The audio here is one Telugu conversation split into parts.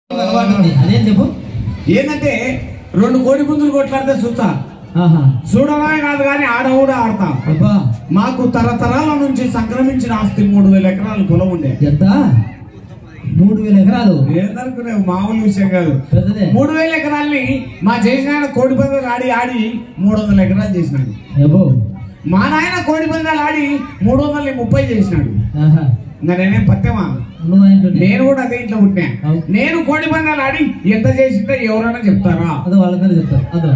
అలవాటు ఉంది అదేం చెప్పు ఏంటంటే రెండు కోడి పుంజులు కొట్లాడితే చూస్తా ఆహా చూడడమే కాదు కానీ ఆడ కూడా ఆడతా అబ్బా మాకు తరతరాల నుంచి సంక్రమించిన ఆస్తి మూడు వేల ఎకరాలు పొలం ఉండే ఎంత మూడు వేల ఎకరాలు ఏందనుకునేవు మామూలు విషయం కాదు పెద్దదే మూడు వేల ఎకరాల్ని మా చేసిన ఆయన కోడి పందాలు ఆడి ఆడి మూడు వందల ఎకరాలు చేసినాడు అబ్బో మా నాయన కోడి పందాలు ఆడి మూడు వందల ముప్పై చేసినాడు ఆహా ఇంకా నేనేం పత్తేమా నువ్వు ఏంటంటే నేను కూడా అదే ఇంట్లో పుట్టినా అవును. నేను కోడి పందాలు ఆడి ఎంత చేసిందో ఎవరైనా చెప్తారా అదో వాళ్ళకనే చెప్తారు అదో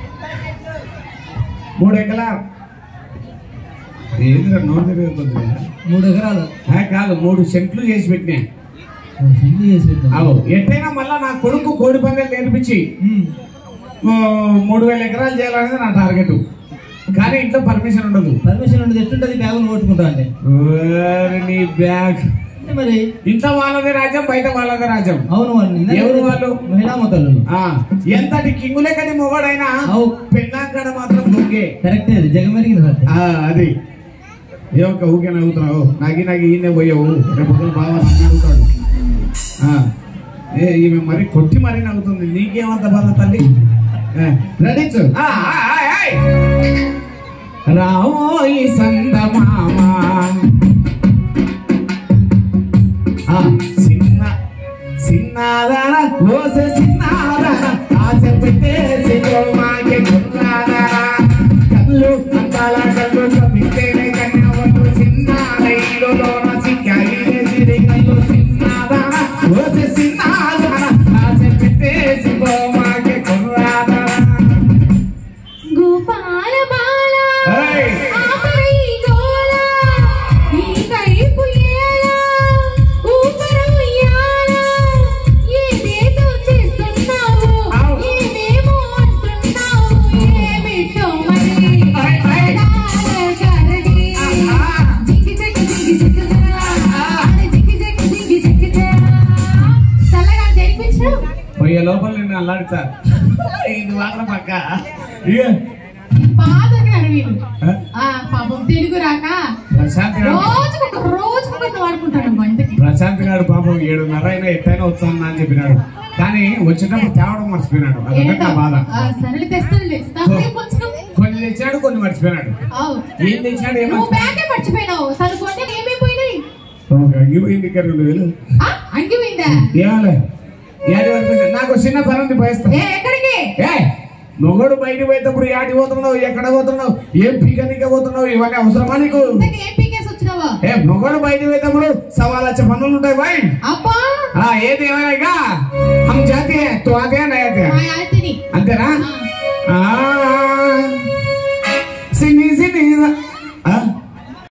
మూడు ఎకరాలు ఏంద్రా నోరు తిరుగుతుంది మూడు ఎకరాలు ఆ, కాదు మూడు సెంట్లు చేసి పెట్టినా ఓ, సింధు చేసి పెట్టావు. అవు ఎట్టయినా మళ్ళా నా కొడుకు కోడి పందాలు నేర్పించి ఉమ్. ఓ, మూడు వేల ఎకరాలు చేయాలనేది నా టార్గెట్ కానీ ఇంట్లో పర్మిషన్ ఉండదు పర్మిషన్ ఉండదు ఎట్టుంటది బ్యాగులు కొట్టుకుంటా అంటే ఓరి నీ బ్యాగ్ అంటే మరి ఇంట్లో వాళ్ళదే రాజ్యం బయట వాళ్ళదే రాజ్యం అవును వాళ్ళు నిన్న ఎవరు వాళ్ళు? మహిళా మొదలు ఆ ఎంతటి కింగులే కది మొగడైనా అవు పెళ్ళాంకడ మాత్రం దొంగే కరెక్టే అది జగమెరిగింది సత్యం ఆ, అది ఏ ఒక్క ఊకే నవ్వుతున్నావు నాగి నాగి ఈయనే పోయావు రేపు పొద్దున బాగా నన్ను అడుగుతాడు ఆ, ఏ ఈమె మరి కొట్టి మరీ నవ్వుతుంది నీకేమంత బాధ తల్లి రెడీచు రావోయి సందమామ ఆ, చిన్న చిన్నదాన ఓస చిన్నదాన ఆశ పెట్టేసి మాకే కుర్రాదాన కళ్ళు అందాల కళ్ళు కప్పిస్తేనే కన్యవలు చిన్నారైలోన సిక్కాయిలే సిరి కళ్ళు చిన్నదాన ఓస చిన్నదాన ఆశ పెట్టేసి మాకే కుర్రాదాన గోపాల బాల ఏయ్! ఆపై గోల ఈ కైపు ఏల ఊపర ఉయ్యాల ఏదేదో చేస్తున్నావు అవు. ఏమేమో అంటున్నావు ఏమిటో మరి ఏయ్, ఏయ్! అడాల కరడి ఆహా. జిగి జగి జిగి జగి జరా. అరే జిగి జగి జిగి జగి జరా. చల్లగా తెరిపించు పోయే లోపల నిన్ను అల్లాడుతా ఇది మాత్రం పక్క ఇక బాధగా వీడు ఆ? ఆ పాపం తెలుగు రాక ప్రశాంత్ గారు రోజుకొక రోజుకొక వాడుకుంటాడమ్మా ఇంతకి ప్రశాంత్ గారు పాపం ఏడున్నర అయినా ఎట్టయినా వచ్చాను అని చెప్పినాడు కానీ వచ్చేటప్పుడు తేవడం మర్చిపోయినాడు అదొకటి నా బాధ ఆ, సరేలే తెస్తానులే తాతయ్య కొంచెం కొన్ని తెచ్చాడు కొన్ని మర్చిపోయినాడు ఆవు. ఏం తెచ్చాడు ఏం నువ్వు బ్యాగే మర్చిపోయినావు తను కొన్ని ఏమైపోయినాయి అగ్గిపోయింది ఇక్కడ రెండు వేలు ఆ, అంగిపోయిందా ఏమాలే ఏడు వరకు నాకు చిన్న పని ఉంది పోయిస్తా ఏ ఎక్కడికి ఏ మొగడు బయటికి పోయేటప్పుడు యాటి పోతున్నావు ఎక్కడ పోతున్నావు ఏం పీకనిక పోతున్నావు ఇవన్నీ అవసరమా నీకు ఇంతకి ఏం పీకేసి వచ్చినావా ఏ మొగడు బయటికి పోయేటప్పుడు సవా లక్ష పనులు ఉంటాయి బాయ్ అబ్బా ఆ ఏది ఏమైనా ఇక హమ్ జాతి హై, తో ఆతే హై, నై ఆతే హై. మా ఆతిని అంతేనా ఆ. ఆ సిని సిని